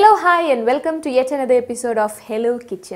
Hello, hi, and welcome to yet another episode of Hello Kitchen.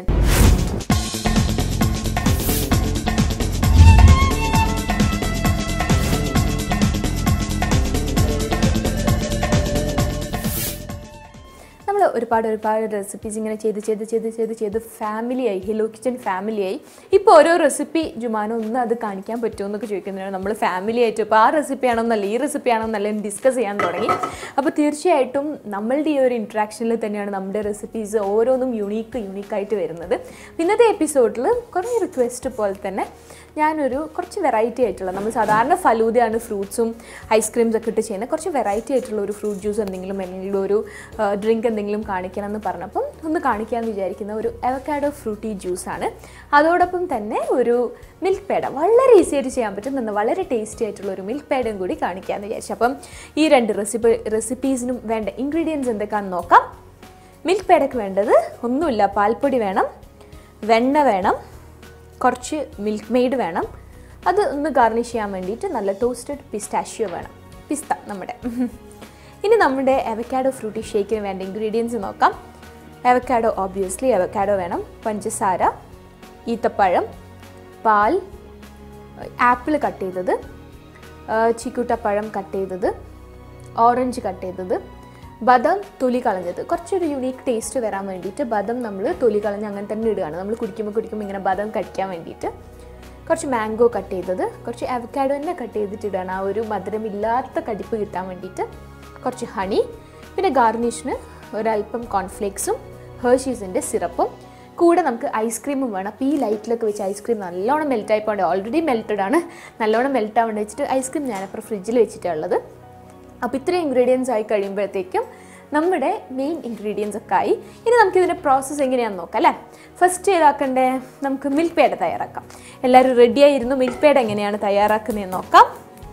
നമ്മൾ ഒരുപാട് ഒരുപാട് recipes ഇങ്ങനെ ചെയ്ത് ചെയ്ത് ചെയ്ത് ചെയ്ത് ചെയ്ത് ഫാമിലിയായി ഹിലോ കിച്ചൻ ഫാമിലിയായി ഇപ്പോൾ ഓരോ റെസിപ്പി ജുമാനോ ഒന്ന് അത് കാണിക്കാൻ പറ്റുമോ എന്നൊക്കെ ചോദിക്കുന്നതിനാണ് നമ്മൾ ഫാമിലി ആയിട്ട് ഇപ്പോൾ ആ റെസിപ്പി ആണോന്നല്ല ഈ റെസിപ്പി ആണോന്നല്ല ഡിസ്കസ് ചെയ്യാൻ തുടങ്ങി അപ്പോൾ തീർച്ചയായിട്ടും നമ്മളുടെ ഈ ഒരു ഇൻട്രാക്ഷനിൽ തന്നെയാണ് നമ്മുടെ റെസിപ്പീസ് ഓരോന്നും യുണീക്ക് യുണീക്കായിട്ട് വരുന്നത് ഇന്നത്തെ എപ്പിസോഡിൽ കുറേ റിക്വസ്റ്റ് പോലെ തന്നെ ഞാനൊരു കുറച്ച് വെറൈറ്റി ആയിട്ടുള്ള നമ്മൾ സാധാരണ ഫലൂദയാണ് ഫ്രൂട്ട്സും ഐസ്ക്രീംസ് ഒക്കെ ഇട്ട് ചെയ്യുന്നത് കുറച്ച് വെറൈറ്റി ആയിട്ടുള്ള ഒരു ഫ്രൂട്ട് ജ്യൂസ് എന്തെങ്കിലും അല്ലെങ്കിൽ ഒരു ഡ്രിങ്ക് എന്തെങ്കിലും കാണിക്കണം എന്ന് പറഞ്ഞപ്പം ഒന്ന് കാണിക്കാമെന്ന് വിചാരിക്കുന്ന ഒരു അവക്കാഡോ ഫ്രൂട്ടി ജ്യൂസാണ് അതോടൊപ്പം തന്നെ ഒരു മിൽക്ക് പേട വളരെ ഈസി ആയിട്ട് ചെയ്യാൻ പറ്റും എന്ന് വളരെ ടേസ്റ്റി ആയിട്ടുള്ള ഒരു മിൽക്ക് പേടയും കൂടി കാണിക്കാമെന്ന് വിചാരിച്ചു അപ്പം ഈ രണ്ട് റെസിപ്പി റെസിപ്പീസിനും വേണ്ട ഇൻഗ്രീഡിയൻസ് എന്തൊക്കെയാണെന്ന് നോക്കാം മിൽക്ക് പേടയ്ക്ക് വേണ്ടത് ഒന്നുമില്ല പാൽപ്പൊടി വേണം വെണ്ണ വേണം കുറച്ച് മിൽക്ക് മെയ്ഡ് വേണം അത് ഒന്ന് ഗാർണിഷ് ചെയ്യാൻ വേണ്ടിയിട്ട് നല്ല ടോസ്റ്റഡ് പിസ്റ്റാഷ്യോ വേണം പിസ്ത നമ്മുടെ ഇനി നമ്മുടെ അവക്കാഡോ ഫ്രൂട്ടി ഷേക്കിന് വേണ്ട ഇൻഗ്രീഡിയൻസ് നോക്കാം അവക്കാഡോ ഓബ്വിയസ്ലി അവക്കാഡോ വേണം പഞ്ചസാര ഈത്തപ്പഴം പാൽ ആപ്പിൾ കട്ട് ചെയ്തത് ചിക്കുട്ടപ്പഴം കട്ട് ചെയ്തത് ഓറഞ്ച് കട്ട് ചെയ്തത് ബദം തൊലി കളഞ്ഞത് കുറച്ചൊരു യുണീക്ക് ടേസ്റ്റ് വരാൻ വേണ്ടിയിട്ട് ബദം നമ്മൾ തൊലി കളഞ്ഞ് അങ്ങനെ തന്നെ ഇടുകയാണ് നമ്മൾ കുടിക്കുമ്പോൾ കുടിക്കുമ്പോൾ ഇങ്ങനെ ബദം കടിക്കാൻ വേണ്ടിയിട്ട് കുറച്ച് മാംഗോ കട്ട് ചെയ്തത് കുറച്ച് അവക്കാഡോ തന്നെ കട്ട് ചെയ്തിട്ട് ഇടുകയാണ് ആ ഒരു മധുരമില്ലാത്ത കടിപ്പ് കിട്ടാൻ വേണ്ടിയിട്ട് കുറച്ച് ഹണി പിന്നെ ഗാർണിഷിന് ഒരല്പം കോൺഫ്ലേക്സും ഹേർഷീസിൻ്റെ സിറപ്പും കൂടെ നമുക്ക് ഐസ്ക്രീമും വേണം അപ്പോൾ ഈ ലൈറ്റിലൊക്കെ വെച്ച് ഐസ്ക്രീം നല്ലോണം മെൽറ്റ് ആയിപ്പോണ്ട് ഓൾറെഡി മെൽറ്റഡ് ആണ് നല്ലോണം മെൽറ്റ് ആവേണ്ടി വെച്ചിട്ട് ഐസ്ക്രീം ഞാനപ്പോൾ ഫ്രിഡ്ജിൽ വെച്ചിട്ടുള്ളത് അപ്പോൾ ഇത്രയും ഇൻഗ്രീഡിയൻസ് ആയി കഴിയുമ്പോഴത്തേക്കും നമ്മുടെ മെയിൻ ഇൻഗ്രീഡിയൻസ് ഒക്കെ ആയി ഇനി നമുക്ക് ഇതിൻ്റെ പ്രോസസ്സ് എങ്ങനെയാണെന്ന് നോക്കാം അല്ലേ ഫസ്റ്റ് ഏതാക്കണ്ടേ നമുക്ക് മിൽക്ക് പേട തയ്യാറാക്കാം എല്ലാവരും റെഡിയായിരുന്നു മിൽക്ക് പേട എങ്ങനെയാണ് തയ്യാറാക്കുന്നതെന്ന് നോക്കാം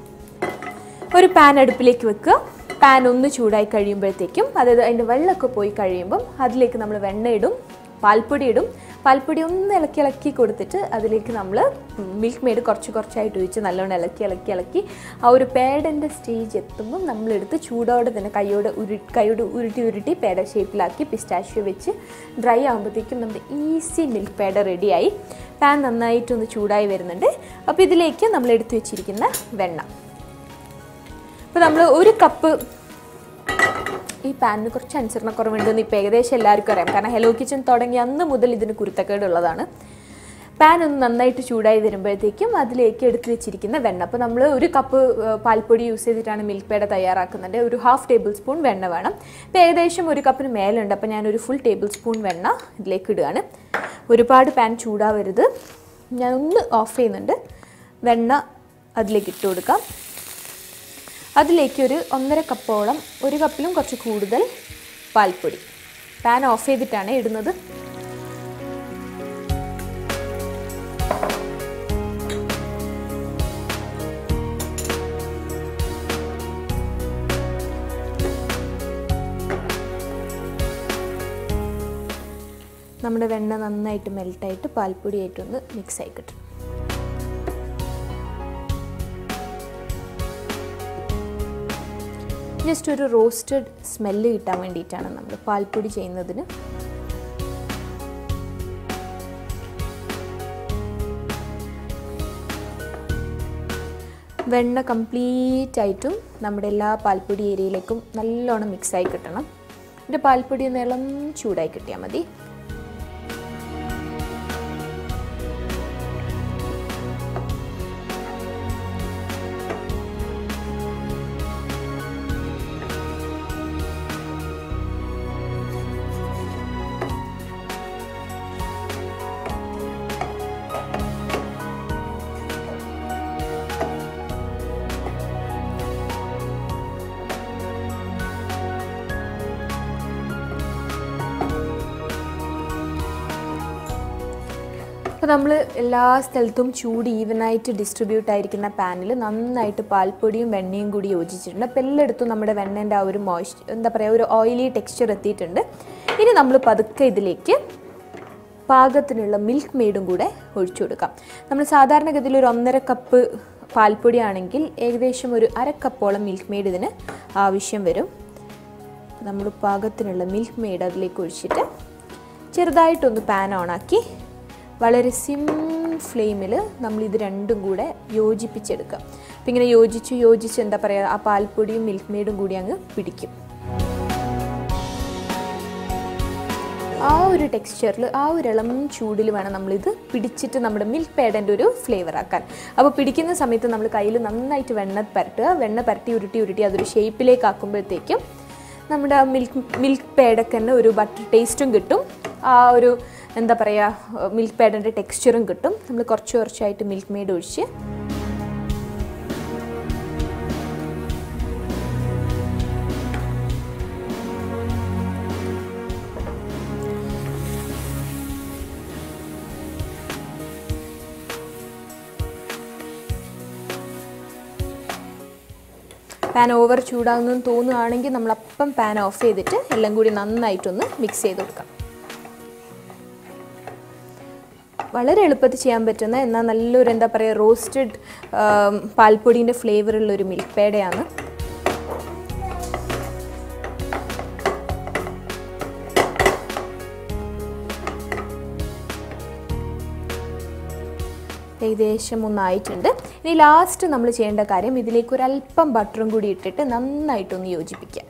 ഒരു പാൻ അടുപ്പിലേക്ക് വെക്കുക പാൻ ഒന്ന് ചൂടായി കഴിയുമ്പോഴത്തേക്കും അതായത് അതിൻ്റെ വെള്ളമൊക്കെ പോയി കഴിയുമ്പം അതിലേക്ക് നമ്മൾ വെണ്ണ ഇടും പാൽപ്പൊടി ഇടും പാൽപ്പൊടി ഒന്ന് ഇളക്കി ഇളക്കി കൊടുത്തിട്ട് അതിലേക്ക് നമ്മൾ മിൽക്ക് മെയ്ഡ് കുറച്ച് കുറച്ചായിട്ട് ഒഴിച്ച് നല്ലോണം ഇളക്കി ഇളക്കി ഇളക്കി ആ ഒരു പേടൻ്റെ സ്റ്റേജ് എത്തുമ്പം നമ്മളെടുത്ത് ചൂടോടെ തന്നെ കൈയോടെ ഉരു കൈയോട് ഉരുട്ടി ഉരുട്ടി പേട ഷേപ്പിലാക്കി പിസ്റ്റാഷ്യോ വെച്ച് ഡ്രൈ ആകുമ്പോഴത്തേക്കും നമ്മുടെ ഈസി മിൽക്ക് പേട റെഡിയായി പാൻ നന്നായിട്ടൊന്ന് ചൂടായി വരുന്നുണ്ട് അപ്പോൾ ഇതിലേക്ക് നമ്മൾ എടുത്തു വെച്ചിരിക്കുന്ന വെണ്ണ അപ്പോൾ നമ്മൾ ഒരു കപ്പ് ഈ പാനിന് കുറച്ച് അനുസരണക്കുറവുണ്ടെന്ന് ഇപ്പോൾ ഏകദേശം എല്ലാവർക്കും അറിയാം കാരണം ഹെലോ കിച്ചൺ തുടങ്ങി അന്ന് മുതൽ ഇതിന് കുരുത്തക്കേടുള്ളതാണ് പാൻ ഒന്ന് നന്നായിട്ട് ചൂടായി വരുമ്പോഴത്തേക്കും അതിലേക്ക് എടുത്ത് വെച്ചിരിക്കുന്ന വെണ്ണ അപ്പോൾ നമ്മൾ ഒരു കപ്പ് പാൽപ്പൊടി യൂസ് ചെയ്തിട്ടാണ് മിൽക്ക് പേട തയ്യാറാക്കുന്നുണ്ട് ഒരു ഹാഫ് ടേബിൾ സ്പൂൺ വെണ്ണ വേണം ഇപ്പോൾ ഏകദേശം ഒരു കപ്പിന് മേലുണ്ട് അപ്പോൾ ഞാനൊരു ഫുൾ ടേബിൾ സ്പൂൺ വെണ്ണ ഇതിലേക്ക് ഇടുകയാണ് ഒരുപാട് പാൻ ചൂടാവരുത് ഞാൻ ഒന്ന് ഓഫ് ചെയ്യുന്നുണ്ട് വെണ്ണ അതിലേക്ക് ഇട്ട് കൊടുക്കാം അതിലേക്ക് ഒരു ഒന്നര കപ്പോളം ഒരു കപ്പിലും കുറച്ച് കൂടുതൽ പാൽപ്പൊടി പാൻ ഓഫ് ചെയ്തിട്ടാണ് ഇടുന്നത് നമ്മുടെ വെണ്ണ നന്നായിട്ട് മെൽട്ടായിട്ട് പാൽപ്പൊടിയായിട്ടൊന്ന് മിക്സ് ആയി കിട്ടും ജസ്റ്റ് ഒരു റോസ്റ്റഡ് സ്മെല്ല് കിട്ടാൻ വേണ്ടിയിട്ടാണ് നമ്മൾ പാൽപ്പൊടി ചെയ്യുന്നതിന് വെണ്ണ കംപ്ലീറ്റ് ആയിട്ടും നമ്മുടെ എല്ലാ പാൽപ്പൊടി ഏരിയയിലേക്കും നല്ലോണം മിക്സായി കിട്ടണം എൻ്റെ പാൽപ്പൊടി ഒന്ന് ഇളം ചൂടായി കിട്ടിയാൽ മതി അപ്പോൾ നമ്മൾ എല്ലാ സ്ഥലത്തും ചൂട് ഈവനായിട്ട് ഡിസ്ട്രിബ്യൂട്ട് ആയിരിക്കുന്ന പാനിൽ നന്നായിട്ട് പാൽപ്പൊടിയും വെണ്ണയും കൂടി യോജിച്ചിട്ടുണ്ട് അപ്പോൾ എല്ലായിടത്തും നമ്മുടെ വെണ്ണേൻ്റെ ആ ഒരു മോയ്സ് എന്താ പറയുക ഒരു ഓയിലി ടെക്സ്ചർ എത്തിയിട്ടുണ്ട് ഇനി നമ്മൾ പതുക്കെ ഇതിലേക്ക് പാകത്തിനുള്ള മിൽക്ക് മെയ്ഡും കൂടെ ഒഴിച്ചു കൊടുക്കാം നമ്മൾ സാധാരണഗതിയിൽ ഒരു ഒന്നര കപ്പ് പാൽപ്പൊടി ആണെങ്കിൽ ഏകദേശം ഒരു അര കപ്പോളം മിൽക്ക് മെയ്ഡ് ഇതിന് ആവശ്യം വരും നമ്മൾ പാകത്തിനുള്ള മിൽക്ക് മെയ്ഡ് അതിലേക്ക് ഒഴിച്ചിട്ട് ചെറുതായിട്ടൊന്ന് പാൻ ഓണാക്കി വളരെ സിം ഫ്ലെയിമിൽ നമ്മൾ ഇത് രണ്ടും കൂടെ യോജിപ്പിച്ചെടുക്കുക അപ്പം ഇങ്ങനെ യോജിച്ച് യോജിച്ച് എന്താ പറയുക ആ പാൽപ്പൊടിയും മിൽക്ക് മെയ്ഡും കൂടി അങ്ങ് പിടിക്കും ആ ഒരു ടെക്സ്ചറിൽ ആ ഒരു ഇളം ചൂടിൽ വേണം നമ്മളിത് പിടിച്ചിട്ട് നമ്മുടെ മിൽക്ക് പേഡൻ്റെ ഒരു ഫ്ലേവർ ആക്കാൻ അപ്പോൾ പിടിക്കുന്ന സമയത്ത് നമ്മൾ കയ്യിൽ നന്നായിട്ട് വെണ്ണ പരട്ടുക വെണ്ണ പരട്ടി ഉരുട്ടി ഉരുട്ടി അതൊരു ഷേപ്പിലേക്ക് ആക്കുമ്പോഴത്തേക്കും നമ്മുടെ ആ മിൽക്ക് മിൽക്ക് പേഡൊക്കെ തന്നെ ഒരു ബട്ടർ ടേസ്റ്റും കിട്ടും ആ ഒരു എന്താ പറയുക മിൽക്ക് പേഡൻ്റെ ടെക്സ്ചറും കിട്ടും നമ്മൾ കുറച്ച് കുറച്ചായിട്ട് മിൽക്ക് മെയ്ഡ് ഒഴിച്ച് പാൻ ഓവർ ചൂടാകുന്നു തോന്നുകയാണെങ്കിൽ നമ്മൾ അപ്പം പാൻ ഓഫ് ചെയ്തിട്ട് എല്ലാം കൂടി നന്നായിട്ടൊന്ന് മിക്സ് ചെയ്ത് കൊടുക്കാം വളരെ എളുപ്പത്തിൽ ചെയ്യാൻ പറ്റുന്ന എന്നാൽ നല്ലൊരു എന്താ പറയുക റോസ്റ്റഡ് പാൽപ്പൊടീൻ്റെ ഫ്ലേവറുള്ള ഒരു മിൽക്ക് പേടയാണ് ഏകദേശം ഒന്നായിട്ടുണ്ട് ഇനി ലാസ്റ്റ് നമ്മൾ ചെയ്യേണ്ട കാര്യം ഇതിലേക്ക് ഒരു അല്പം ബട്ടറും കൂടി ഇട്ടിട്ട് നന്നായിട്ടൊന്ന് യോജിപ്പിക്കുക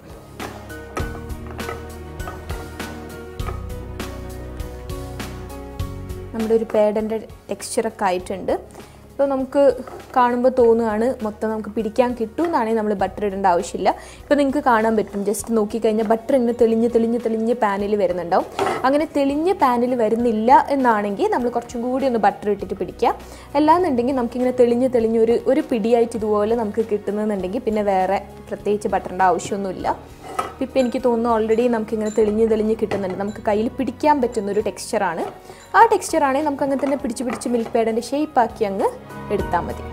നമ്മുടെ ഒരു പേഡൻ്റെ ടെക്സ്ചറൊക്കെ ആയിട്ടുണ്ട് ഇപ്പോൾ നമുക്ക് കാണുമ്പോൾ തോന്നുകയാണ് മൊത്തം നമുക്ക് പിടിക്കാൻ കിട്ടുമെന്നാണെങ്കിൽ നമ്മൾ ബട്ടർ ഇടേണ്ട ആവശ്യമില്ല ഇപ്പോൾ നിങ്ങൾക്ക് കാണാൻ പറ്റും ജസ്റ്റ് നോക്കിക്കഴിഞ്ഞാൽ ബട്ടർ ഇങ്ങനെ തെളിഞ്ഞ് തെളിഞ്ഞ് തെളിഞ്ഞ് പാനിൽ വരുന്നുണ്ടാവും അങ്ങനെ തെളിഞ്ഞ് പാനിൽ വരുന്നില്ല എന്നാണെങ്കിൽ നമ്മൾ കുറച്ചും കൂടി ഒന്ന് ബട്ടർ ഇട്ടിട്ട് പിടിക്കുക അല്ലാന്നുണ്ടെങ്കിൽ നമുക്കിങ്ങനെ തെളിഞ്ഞ് തെളിഞ്ഞ് ഒരു ഒരു പിടിയായിട്ട് ഇതുപോലെ നമുക്ക് കിട്ടുന്നതെന്നുണ്ടെങ്കിൽ പിന്നെ വേറെ പ്രത്യേകിച്ച് ബട്ടറിൻ്റെ ആവശ്യമൊന്നുമില്ല ഇപ്പം എനിക്ക് തോന്നുന്നു ഓൾറെഡി നമുക്കിങ്ങനെ തെളിഞ്ഞ് തെളിഞ്ഞ് കിട്ടുന്നുണ്ട് നമുക്ക് കയ്യിൽ പിടിക്കാൻ പറ്റുന്ന ഒരു ടെക്സ്ചറാണ് ആ ടെക്സ്ചറാണെങ്കിൽ നമുക്ക് അങ്ങനെ തന്നെ പിടിച്ച് പിടിച്ച് മിൽക്ക് പേഡിൻ്റെ ഷേപ്പാക്കി അങ്ങ് എടുത്താൽ മതി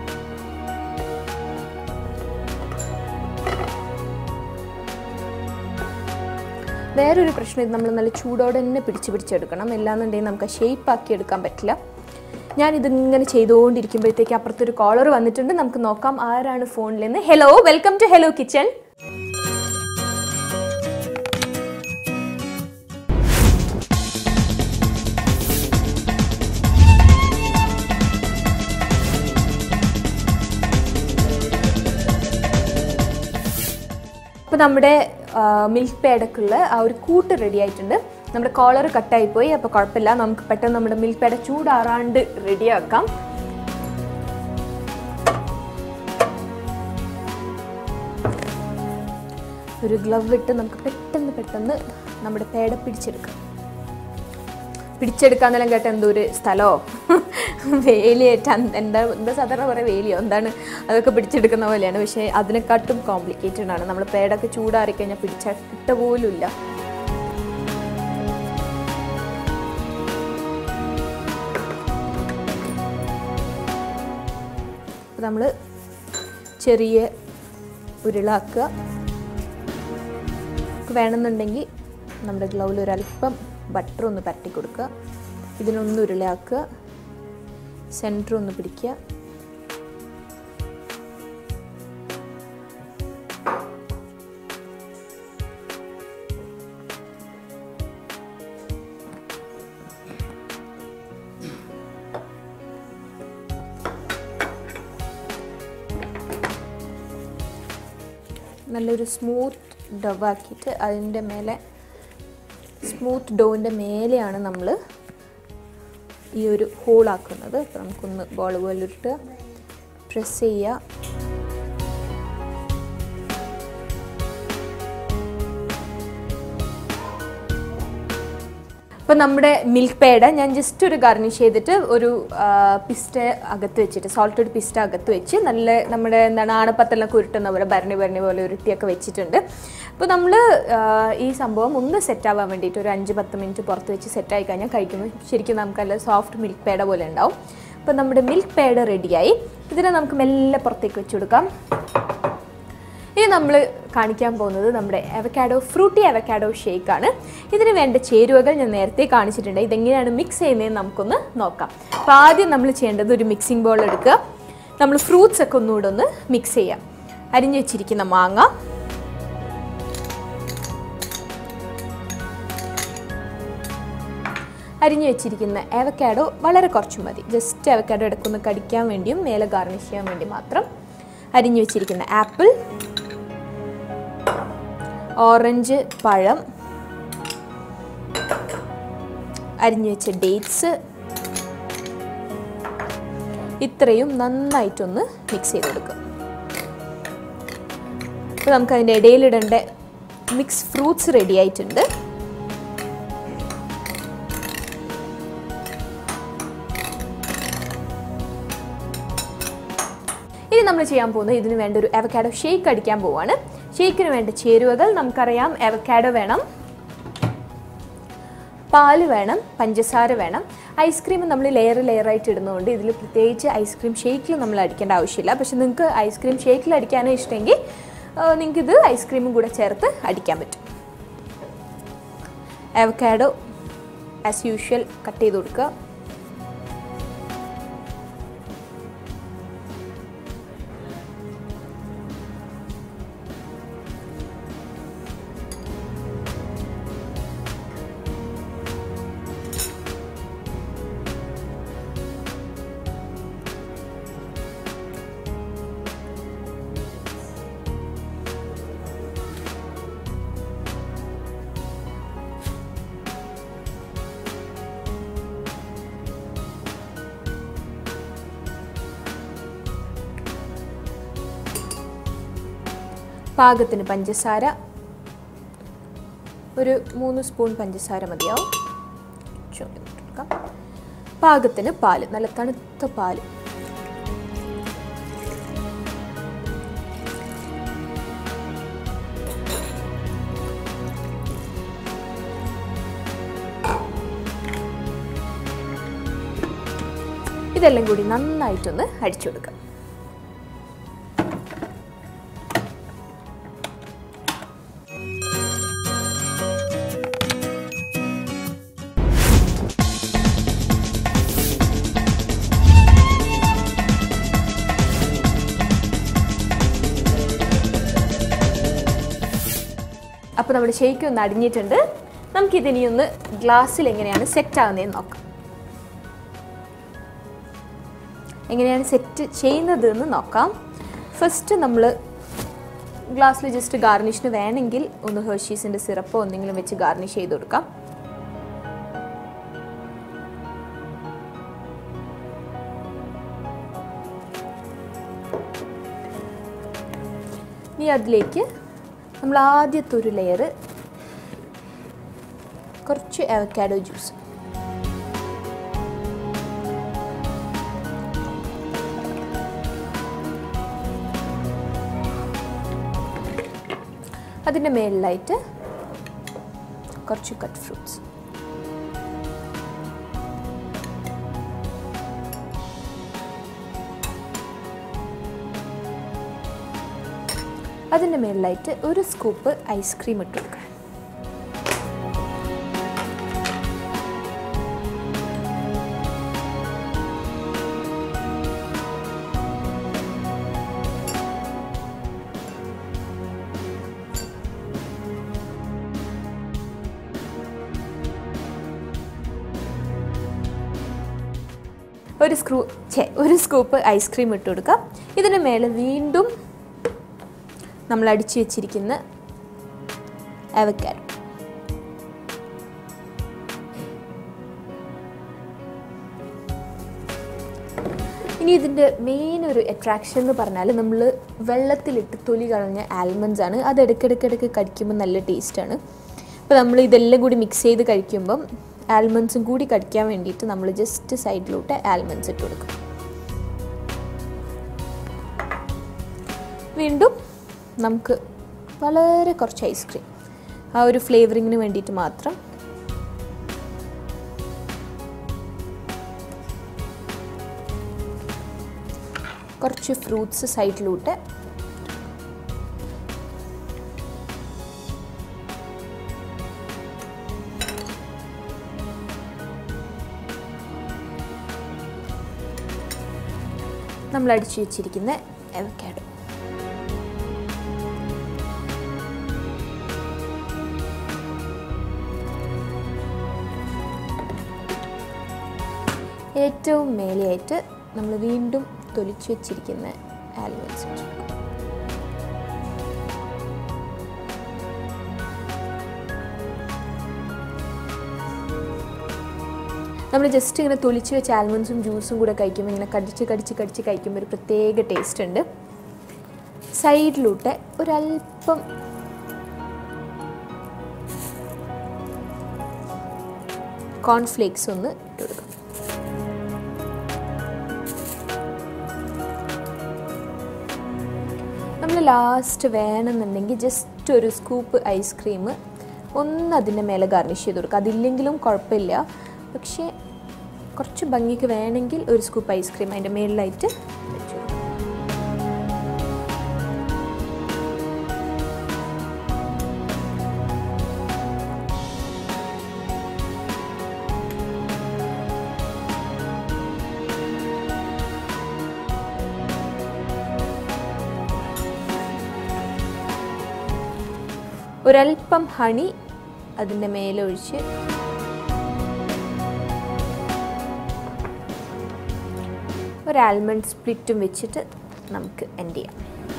വേറൊരു പ്രശ്നം ഇത് നമ്മൾ നല്ല ചൂടോടെ തന്നെ പിടിച്ച് പിടിച്ചെടുക്കണം എല്ലാന്നുണ്ടെങ്കിൽ നമുക്ക് ഷേപ്പ് ആക്കി എടുക്കാൻ പറ്റില്ല ഞാൻ ഇതിങ്ങനെ ചെയ്തുകൊണ്ടിരിക്കുമ്പോഴത്തേക്ക് അപ്പുറത്തൊരു കോളർ വന്നിട്ടുണ്ട് നമുക്ക് നോക്കാം ആരാണ് ഫോണിൽ നിന്ന് hello welcome to hello kitchen അപ്പോൾ നമ്മുടെ മിൽക്ക് പേടക്കുള്ള ആ ഒരു കൂട്ട് റെഡി ആയിട്ടുണ്ട് നമ്മുടെ കോളർ കട്ടായിപ്പോയി അപ്പോൾ കുഴപ്പമില്ല നമുക്ക് പെട്ടെന്ന് നമ്മുടെ മിൽക്ക് പേട ചൂടാറാണ്ട് റെഡിയാക്കാം ഒരു ഗ്ലവ് ഇട്ട് നമുക്ക് പെട്ടെന്ന് പെട്ടെന്ന് നമ്മുടെ പേട പിടിച്ചെടുക്കാം പിടിച്ചെടുക്കാന്നെല്ലാം കേട്ട എന്തോ ഒരു സ്ഥലമോ വേലിയേറ്റ എന്താ എന്താ സാധാരണ പറയുക വേലിയോ എന്താണ് അതൊക്കെ പിടിച്ചെടുക്കുന്ന പോലെയാണ് പക്ഷേ അതിനെക്കാട്ടും കോംപ്ലിക്കേറ്റഡ് ആണ് നമ്മൾ പേടൊക്കെ ചൂടാറി കഴിഞ്ഞാൽ പിടിച്ച കിട്ട പോലുമില്ല നമ്മൾ ചെറിയ ഉരുളാക്കുക വേണമെന്നുണ്ടെങ്കിൽ നമ്മുടെ ഗ്ലൗവിൽ ഒരല്പം ബട്ടർ ഒന്ന് പരട്ടി കൊടുക്കുക ഇതിനൊന്ന് ഉരുളയാക്കുക സെൻറ്റർ ഒന്ന് പിടിക്കുക നല്ലൊരു സ്മൂത്ത് ഡവാക്കിയിട്ട് അതിൻ്റെ മേലെ സ്മൂത്ത് ഡോവിൻ്റെ മേലെയാണ് നമ്മൾ ഈ ഒരു ഹോളാക്കുന്നത് അപ്പോൾ നമുക്കൊന്ന് ബോൾ പോലെ ഇട്ട് പ്രസ് ചെയ്യുക അപ്പോൾ നമ്മുടെ മിൽക്ക് പേട ഞാൻ ജസ്റ്റ് ഒരു ഗാർണിഷ് ചെയ്തിട്ട് ഒരു പിസ്റ്റ അകത്ത് വെച്ചിട്ട് സോൾട്ടഡ് പിസ്റ്റ അകത്ത് വെച്ച് നല്ല നമ്മുടെ എന്താണ് ആണപ്പത്തെല്ലാം ഉരുട്ടുന്ന പോലെ ഭരണി ഭരണി പോലെ ഉരുട്ടിയൊക്കെ വെച്ചിട്ടുണ്ട് അപ്പോൾ നമ്മൾ ഈ സംഭവം ഒന്ന് സെറ്റ് ആവാൻ വേണ്ടിയിട്ട് ഒരു അഞ്ച് പത്ത് മിനിറ്റ് പുറത്ത് വെച്ച് സെറ്റ് ആയി കഴിഞ്ഞാൽ കഴിക്കുമ്പോൾ ശരിക്കും നമുക്ക് നല്ല സോഫ്റ്റ് മിൽക്ക് പേട പോലെ ഉണ്ടാവും അപ്പോൾ നമ്മുടെ മിൽക്ക് പേട റെഡിയായി ഇതിനെ നമുക്ക് മെല്ലെ പുറത്തേക്ക് വെച്ച് കൊടുക്കാം ഇനി നമ്മൾ കാണിക്കാൻ പോകുന്നത് നമ്മുടെ അവക്കാഡോ ഫ്രൂട്ടി അവക്കാഡോ ഷേക്കാണ് ഇതിന് വേണ്ട ചേരുവകൾ ഞാൻ നേരത്തെ കാണിച്ചിട്ടുണ്ട് ഇതെങ്ങനെയാണ് മിക്സ് ചെയ്യുന്നതെന്ന് നമുക്കൊന്ന് നോക്കാം അപ്പോൾ ആദ്യം നമ്മൾ ചെയ്യേണ്ടത് ഒരു മിക്സിംഗ് ബോൾ എടുക്കുക നമ്മൾ ഫ്രൂട്ട്സ് ഒക്കെ ഒന്നുകൂടെ ഒന്ന് മിക്സ് ചെയ്യാം അരിഞ്ഞു വെച്ചിരിക്കുന്ന മാങ്ങ അരിഞ്ഞു വെച്ചിരിക്കുന്ന അവക്കാഡോ വളരെ കുറച്ച് മതി ജസ്റ്റ് അവക്കാഡോ ഇടക്കൊന്ന് കടിക്കാൻ വേണ്ടിയും മേലെ ഗാർണിഷ് ചെയ്യാൻ വേണ്ടി മാത്രം അരിഞ്ഞു വെച്ചിരിക്കുന്ന ആപ്പിൾ ഓറഞ്ച് പഴം അരിഞ്ഞു വെച്ച ഡേറ്റ്സ് ഇത്രയും നന്നായിട്ടൊന്ന് മിക്സ് ചെയ്ത് കൊടുക്കുക അപ്പോൾ നമുക്ക് അതിൻ്റെ ഇടയിലിടേണ്ട മിക്സ് ഫ്രൂട്ട്സ് റെഡി ആയിട്ടുണ്ട് ഇനി നമ്മൾ ചെയ്യാൻ പോകുന്നത് ഇതിന് വേണ്ട ഒരു അവക്കാഡോ ഷേക്ക് അടിക്കാൻ പോവാണ് ഷേക്കിന് വേണ്ട ചേരുവകൾ നമുക്കറിയാം അവക്കാഡോ വേണം പാല് വേണം പഞ്ചസാര വേണം ഐസ്ക്രീം നമ്മൾ ലെയർ ലെയർ ആയിട്ട് ഇടുന്നതുകൊണ്ട് ഇതിൽ പ്രത്യേകിച്ച് ഐസ്ക്രീം ഷേക്കിൽ നമ്മൾ അടിക്കേണ്ട ആവശ്യമില്ല പക്ഷെ നിങ്ങൾക്ക് ഐസ്ക്രീം ഷേക്കിൽ അടിക്കാനോ ഇഷ്ടമെങ്കിൽ നിങ്ങൾക്ക് ഇത് ഐസ്ക്രീമും കൂടെ ചേർത്ത് അടിക്കാൻ പറ്റും അവക്കാഡോ ആസ് യൂഷ്വൽ കട്ട് ചെയ്ത് കൊടുക്കുക പാകത്തിന് പഞ്ചസാര ഒരു മൂന്ന് സ്പൂൺ പഞ്ചസാര മതിയാവും ചുവട്ടിട്ടെടുക്കാം പാകത്തിന് പാല് നല്ല തണുത്ത പാല് ഇതെല്ലാം കൂടി നന്നായിട്ടൊന്ന് അടിച്ചു കൊടുക്കാം അപ്പോൾ നമ്മുടെ ഷേക്ക് ഒന്ന് അടിഞ്ഞിട്ടുണ്ട് നമുക്കിതിനി ഒന്ന് ഗ്ലാസ്സിൽ എങ്ങനെയാണ് സെറ്റ് ആകുന്നതെന്ന് നോക്കാം എങ്ങനെയാണ് സെറ്റ് ചെയ്യുന്നത് എന്ന് നോക്കാം ഫസ്റ്റ് നമ്മൾ ഗ്ലാസ്സിൽ ജസ്റ്റ് ഗാർണിഷിന് വേണമെങ്കിൽ ഒന്ന് ഹെർഷീസിൻ്റെ സിറപ്പോ എന്തെങ്കിലും വെച്ച് ഗാർണിഷ് ചെയ്ത് കൊടുക്കാം ഇനി അതിലേക്ക് നമ്മൾ ആദ്യത്തെ ഒരു ലെയർ കുറച്ച് അവക്കാഡോ ജ്യൂസ് അതിൻ്റെ മേളിലായിട്ട് കുറച്ച് കട്ട് ഫ്രൂട്ട്സ് അതിൻ്റെ മേളിലായിട്ട് ഒരു സ്കൂപ്പ് ഐസ്ക്രീം ഇട്ട് കൊടുക്കണം ഒരു സ്ക്രൂ ഛേ ഒരു സ്കൂപ്പ് ഐസ്ക്രീം ഇട്ട് കൊടുക്കാം ഇതിന് മേലെ വീണ്ടും നമ്മൾ അടിച്ചു വെച്ചിരിക്കുന്ന അവക്കാഡോ ഇനി ഇതിൻ്റെ മെയിൻ ഒരു അട്രാക്ഷൻ എന്ന് പറഞ്ഞാൽ നമ്മൾ വെള്ളത്തിലിട്ട് തൊലി കളഞ്ഞ ആൽമണ്ട്സ് ആണ് അത് ഇടയ്ക്കിടയ്ക്കിടയ്ക്ക് കടിക്കുമ്പോൾ നല്ല ടേസ്റ്റാണ് അപ്പോൾ നമ്മൾ ഇതെല്ലാം കൂടി മിക്സ് ചെയ്ത് കഴിക്കുമ്പം ആൽമണ്ട്സും കൂടി കടിക്കാൻ വേണ്ടിയിട്ട് നമ്മൾ ജസ്റ്റ് സൈഡിലോട്ട് ആൽമണ്ട്സ് ഇട്ട് കൊടുക്കും വീണ്ടും നമുക്ക് വളരെ കുറച്ച് ഐസ്ക്രീം ആ ഒരു ഫ്ലേവറിങ്ങിന് വേണ്ടിയിട്ട് മാത്രം കുറച്ച് ഫ്രൂട്ട്സ് സൈഡിലൂട്ട് നമ്മൾ അടിച്ചു വെച്ചിരിക്കുന്ന അവക്കാഡോ ഏറ്റവും മേലെയായിട്ട് നമ്മൾ വീണ്ടും തൊലിച്ചു വെച്ചിരിക്കുന്ന ആൽമണ്ട്സ് നമ്മൾ ജസ്റ്റ് ഇങ്ങനെ തൊലിച്ച് വെച്ച ആൽമണ്ട്സും ജ്യൂസും കൂടെ കഴിക്കുമ്പോൾ ഇങ്ങനെ കടിച്ച് കടിച്ച് കടിച്ച് കഴിക്കുമ്പോൾ ഒരു പ്രത്യേക ടേസ്റ്റ് ഉണ്ട് സൈഡിലൂട്ട് ഒരല്പം കോൺഫ്ലേക്സ് ഒന്ന് ഇട്ട് കൊടുക്കും നമ്മൾ ലാസ്റ്റ് വേണമെന്നുണ്ടെങ്കിൽ ജസ്റ്റ് ഒരു സ്കൂപ്പ് ഐസ്ക്രീം ഒന്ന് അതിൻ്റെ മേലെ ഗാർണിഷ് ചെയ്ത് കൊടുക്കുക അതില്ലെങ്കിലും കുഴപ്പമില്ല പക്ഷേ കുറച്ച് ഭംഗിക്ക് വേണമെങ്കിൽ ഒരു സ്കൂപ്പ് ഐസ്ക്രീം അതിൻ്റെ മേളിലായിട്ട് വെച്ചു കൊടുക്കുക. ഒരല്പം ഹണി അതിൻ്റെ മേലൊഴിച്ച് ഒരു ആൽമണ്ട് സ്പ്ലിറ്റും വെച്ചിട്ട് നമുക്ക് എൻഡ് ചെയ്യാം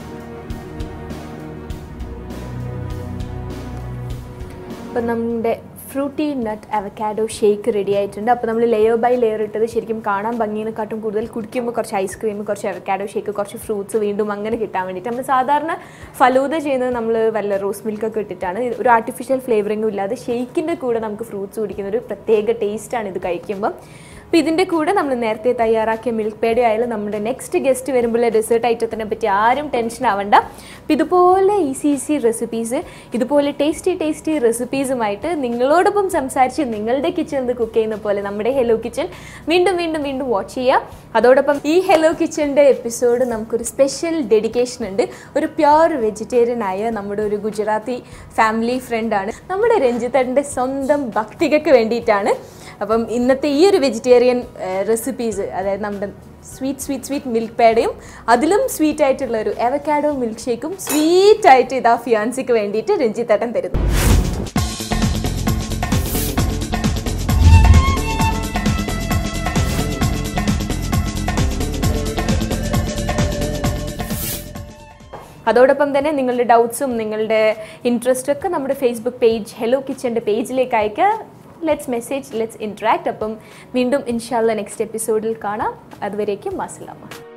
അപ്പം നമ്മുടെ fruity nut avocado shake ready ആയിട്ടുണ്ട് അപ്പോൾ നമ്മൾ ലെയർ ബൈ ലെയർ ഇട്ടത് ശരിക്കും കാണാൻ ഭംഗിയെക്കാട്ടും കൂടുതൽ കുടിക്കുമ്പോൾ കുറച്ച് ഐസ്ക്രീം കുറച്ച് അവക്കാഡോ ഷേക്ക് കുറച്ച് ഫ്രൂട്ട്സ് വീണ്ടും അങ്ങനെ കിട്ടാൻ വേണ്ടിയിട്ട് നമ്മൾ സാധാരണ ഫലൂദ ചെയ്യുന്നത് നമ്മൾ വല്ല റോസ് മിൽക്കൊക്കെ ഇട്ടിട്ടാണ് ഇത് ഒരു ആർട്ടിഫിഷ്യൽ ഫ്ലേവറിങ്ങും ഇല്ലാതെ ഷേക്കിൻ്റെ കൂടെ നമുക്ക് ഫ്രൂട്ട്സ് കുടിക്കുന്ന ഒരു പ്രത്യേക ടേസ്റ്റാണ് ഇത് കഴിക്കുമ്പോൾ അപ്പോൾ ഇതിൻ്റെ കൂടെ നമ്മൾ നേരത്തെ തയ്യാറാക്കിയ മിൽക്ക് പേഡോ ആയാലും നമ്മുടെ നെക്സ്റ്റ് ഗസ്റ്റ് വരുമ്പോൾ ഡെസേർട്ട് ഐറ്റത്തിനെ പറ്റി ആരും ടെൻഷൻ ആവണ്ട അപ്പോൾ ഇതുപോലെ ഈസി ഈസി റെസിപ്പീസ് ഇതുപോലെ ടേസ്റ്റി ടേസ്റ്റി റെസിപ്പീസുമായിട്ട് നിങ്ങളോടൊപ്പം സംസാരിച്ച് നിങ്ങളുടെ കിച്ചണിൽ കുക്ക് ചെയ്യുന്ന പോലെ നമ്മുടെ ഹെലോ കിച്ചൺ വീണ്ടും വീണ്ടും വീണ്ടും വാച്ച് ചെയ്യുക അതോടൊപ്പം ഈ ഹെലോ കിച്ചണിൻ്റെ എപ്പിസോഡ് നമുക്കൊരു സ്പെഷ്യൽ ഡെഡിക്കേഷൻ ഉണ്ട് ഒരു പ്യുവർ വെജിറ്റേറിയൻ ആയ നമ്മുടെ ഒരു ഗുജറാത്തി ഫാമിലി ഫ്രണ്ടാണ് നമ്മുടെ രഞ്ജിത്തൻ്റെ സ്വന്തം ഭക്തികൾക്ക് വേണ്ടിയിട്ടാണ് അപ്പം ഇന്നത്തെ ഈ ഒരു വെജിറ്റേറിയൻ റെസിപ്പീസ് അതായത് നമ്മുടെ സ്വീറ്റ് സ്വീറ്റ് സ്വീറ്റ് മിൽക്ക് പേടയും അതിലും സ്വീറ്റ് ആയിട്ടുള്ള ഒരു എവക്കാഡോ മിൽക്ക് ഷേക്കും സ്വീറ്റ് ആയിട്ട് ഇതാ ഫിയാൻസിക്ക് വേണ്ടിയിട്ട് രഞ്ജിത്തേട്ടൻ തരുന്നു അതോടൊപ്പം തന്നെ നിങ്ങളുടെ ഡൗട്ട്സും നിങ്ങളുടെ ഇൻട്രസ്റ്റും ഒക്കെ നമ്മുടെ ഫേസ്ബുക്ക് പേജ് ഹെലോ കിച്ചൻ്റെ പേജിലേക്ക് അയക്കുക ലെറ്റ്സ് മെസ്സേജ് ലെറ്റ്സ് ഇൻട്രാക്ട് അപ്പം വീണ്ടും ഇൻഷാല്ല നെക്സ്റ്റ് എപ്പിസോഡിൽ കാണാം അതുവരേക്കും മസലാമ